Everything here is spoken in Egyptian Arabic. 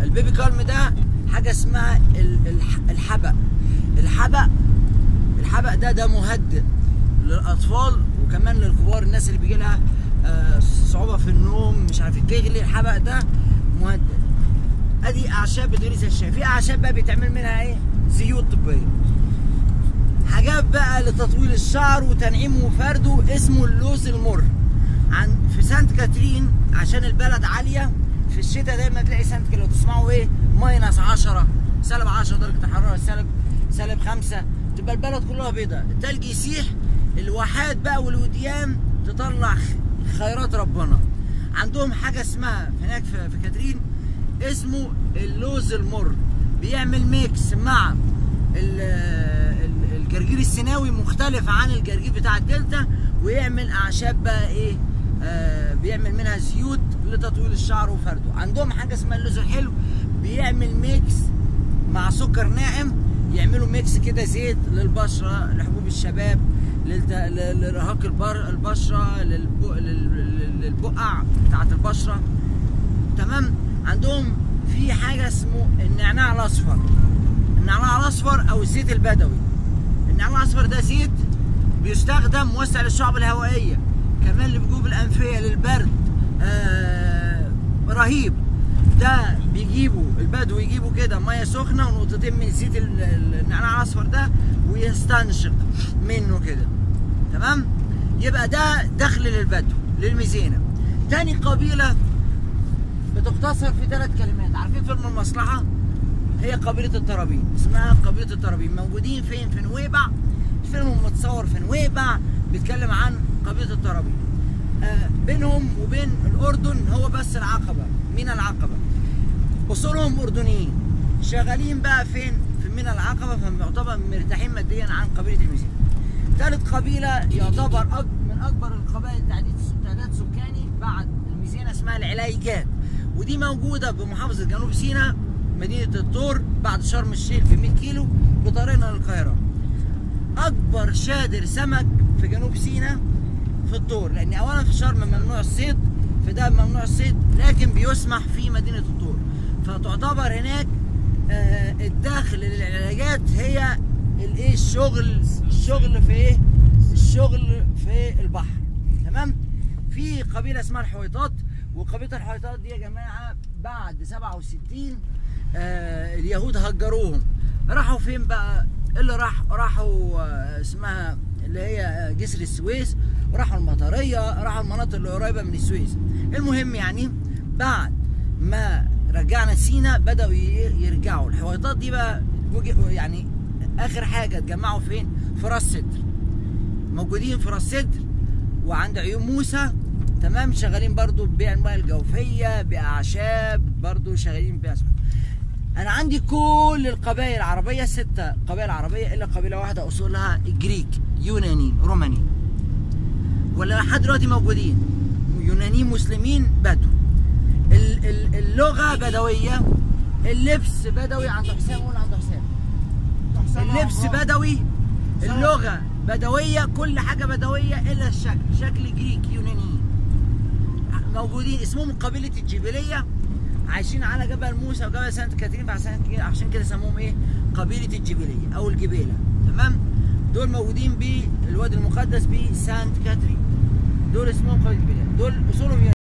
البيبي كالم ده حاجه اسمها ال- الح- الحبق الحبق الحبق ده ده مهدئ للاطفال وكمان للكبار الناس اللي بيجي لها آه، صعوبه في النوم مش عارف تغلي الحبق ده مهدئ ادي اعشاب بتغلي زي الشاي في اعشاب بقى بيتعمل منها ايه زيوت طبيه حاجات بقى لتطويل الشعر وتنعيمه وفرده اسمه اللوز المر عن في سانت كاترين عشان البلد عاليه في الشتاء دايما تلاقي سانت كاترين لو تسمعوا ايه ماينس 10 سالب 10 درجه الحراره سالب سالب 5 تبقى البلد كلها بيضاء التلج يسيح الواحات بقى والوديان تطلع خ- خيرات ربنا عندهم حاجه اسمها هناك في, في كاترين اسمه اللوز المر بيعمل ميكس مع ال- ال- الجرجير السيناوي مختلف عن الجرجير بتاع الدلتا ويعمل اعشاب بقى ايه آه بيعمل منها زيوت لتطويل الشعر وفرده عندهم حاجه اسمها اللوز الحلو بيعمل ميكس مع سكر ناعم يعملوا ميكس كده زيت للبشره لحبوب الشباب للت- ل- لارهاق البر البشره للبق... لل- لل- للبقع بتاعت البشره تمام عندهم في حاجه اسمه النعناع الاصفر النعناع الاصفر او الزيت البدوي النعناع الاصفر ده زيت بيستخدم موسع للشعب الهوائيه كمان للجيوب الانفيه للبرد آه رهيب ده بيجيبوا البدو يجيبوا كده ميه سخنه ونقطتين من زيت ال- ال- النعناع الاصفر ده ويستنشق منه كده تمام يبقى ده دخل للبدو للميزينه تاني قبيله بتختصر في ثلاث كلمات عارفين فيلم المصلحه هي قبيله الترابين اسمها قبيله الترابين موجودين فين في نويبع الفيلم متصور في نويبع بيتكلم عن قبيله الترابين آه بينهم وبين الاردن هو بس العقبه مينا العقبه اصولهم اردنيين شغالين بقى فين في مينا العقبه فيعتبر مرتاحين ماديا عن قبيله الميزان ثالث قبيله يعتبر أك من اكبر القبائل تعداد تعداد سكاني بعد الميزان اسمها العلايجات ودي موجوده بمحافظه جنوب سيناء مدينه الطور بعد شرم الشيخ ب 100 كيلو بطريقنا للقاهره اكبر شادر سمك في جنوب سيناء في الطور لان اولا في شرم ممنوع الصيد في ده ممنوع الصيد لكن بيسمح في مدينه الطور فتعتبر هناك آه، الدخل للعلاجات هي الايه الشغل الشغل في ايه الشغل في البحر تمام في قبيله اسمها الحويطات وقبيله الحويطات دي يا جماعه بعد 67 آه اليهود هجروهم راحوا فين بقى اللي راح راحوا آه اسمها اللي هي آه، جسر السويس وراحوا المطريه راحوا المناطق اللي قريبه من السويس المهم يعني بعد ما رجعنا سينا بداوا ي- يرجعوا الحويطات دي بقى وجه- يعني اخر حاجه اتجمعوا فين في راس سدر موجودين في راس سدر وعند عيون موسى تمام شغالين برضو ببيع المياه الجوفيه باعشاب برضو شغالين باسماك انا عندي كل القبائل العربيه ستة قبائل عربيه الا قبيله واحده اصولها جريك يوناني روماني ولا لحد دلوقتي موجودين يونانيين مسلمين بدو ال- ال- اللغه بدويه اللبس بدوي عند حسام قول عند حسام اللبس بدوي اللغه بدويه كل حاجه بدويه الا الشكل شكل جريك يوناني موجودين اسمهم قبيله الجبليه عايشين على جبل موسى وجبل سانت كاترين فعشان كده عشان كده سموهم ايه قبيله الجبليه او الجبيله تمام دول موجودين بالوادي المقدس بسانت كاترين دول اسمهم قبيله الجبليه دول اصولهم